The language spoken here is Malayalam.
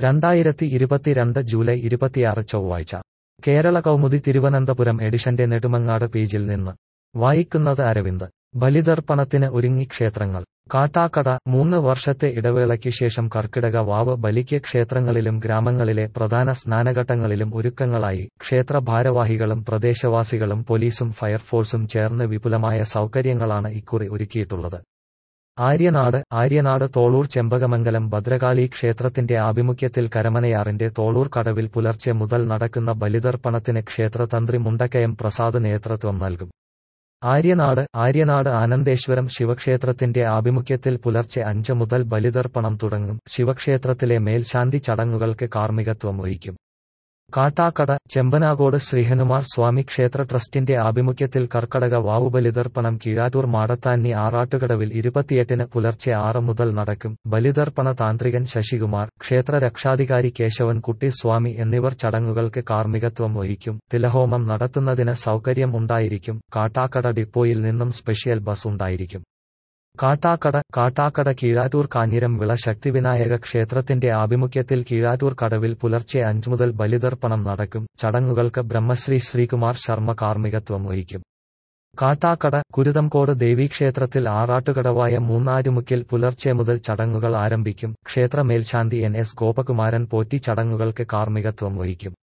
രണ്ടായിരത്തി ഇരുപത്തിരണ്ട് ജൂലൈ ഇരുപത്തിയാറ് ചൊവ്വാഴ്ച കേരള കൗമുദി തിരുവനന്തപുരം എഡിഷന്റെ നെടുമങ്ങാട് പേജിൽ നിന്ന് വായിക്കുന്നത് അരവിന്ദ് ബലിതർപ്പണത്തിന് ഒരുങ്ങി ക്ഷേത്രങ്ങൾ കാട്ടാക്കട മൂന്ന് വർഷത്തെ ഇടവേളയ്ക്ക് ശേഷം കർക്കിടക വാവ് ബലിക്ക് ക്ഷേത്രങ്ങളിലും ഗ്രാമങ്ങളിലെ പ്രധാന സ്നാനഘട്ടങ്ങളിലും ഒരുക്കങ്ങളായി ക്ഷേത്ര ഭാരവാഹികളും പ്രദേശവാസികളും പോലീസും ഫയർഫോഴ്സും ചേർന്ന് വിപുലമായ സൗകര്യങ്ങളാണ് ഇക്കുറി ഒരുക്കിയിട്ടുള്ളത് ആര്യനാട് ആര്യനാട് തോളൂർ ചെമ്പകമംഗലം ഭദ്രകാളി ക്ഷേത്രത്തിന്റെ ആഭിമുഖ്യത്തിൽ കരമനയാറിന്റെ തോളൂർ കടവിൽ പുലർച്ചെ മുതൽ നടക്കുന്ന ബലിതർപ്പണത്തിന് ക്ഷേത്രതന്ത്രി മുണ്ടക്കയം പ്രസാദ് നേതൃത്വം നൽകും ആര്യനാട് ആര്യനാട് ആനന്ദേശ്വരം ശിവക്ഷേത്രത്തിന്റെ ആഭിമുഖ്യത്തിൽ പുലർച്ചെ അഞ്ച് മുതൽ ബലിതർപ്പണം തുടങ്ങും ശിവക്ഷേത്രത്തിലെ മേൽശാന്തി ചടങ്ങുകൾക്ക് കാർമ്മികത്വം വഹിക്കും കാട്ടാക്കട ചെമ്പനാകോട് ശ്രീഹനുമാർ സ്വാമി ക്ഷേത്ര ട്രസ്റ്റിന്റെ ആഭിമുഖ്യത്തിൽ കർക്കടക വാവുബലിതർപ്പണം കീഴാറ്റൂർ മാടത്താന്നി ആറാട്ടുകടവിൽ ഇരുപത്തിയെട്ടിന് പുലർച്ചെ ആറ് മുതൽ നടക്കും ബലിതർപ്പണ താന്ത്രികൻ ശശികുമാർ ക്ഷേത്ര രക്ഷാധികാരി കേശവൻ കുട്ടി സ്വാമി എന്നിവർ ചടങ്ങുകൾക്ക് കാർമ്മികത്വം വഹിക്കും തിലഹോമം നടത്തുന്നതിന് സൗകര്യം ഉണ്ടായിരിക്കും കാട്ടാക്കട ഡിപ്പോയിൽ നിന്നും സ്പെഷ്യൽ ബസ് ഉണ്ടായിരിക്കും കാട്ടാക്കട കാട്ടാക്കട കീഴാറ്റൂർ കാഞ്ഞിരം വിള ശക്തിവിനായക ക്ഷേത്രത്തിന്റെ ആഭിമുഖ്യത്തിൽ കീഴാറ്റൂർ കടവിൽ പുലർച്ചെ അഞ്ചു മുതൽ ബലിതർപ്പണം നടക്കും ചടങ്ങുകൾക്ക് ബ്രഹ്മശ്രീ ശ്രീകുമാർ ശർമ്മ കാർമ്മികത്വം വഹിക്കും കാട്ടാക്കട കുരുതംകോട് ദേവീക്ഷേത്രത്തിൽ ആറാട്ടുകടവായ മൂന്നാറ്റുമുക്കിൽ പുലർച്ചെ മുതൽ ചടങ്ങുകൾ ആരംഭിക്കും ക്ഷേത്ര മേൽശാന്തി എൻ എസ് ഗോപകുമാരൻ പോറ്റി ചടങ്ങുകൾക്ക് കാർമ്മികത്വം വഹിക്കും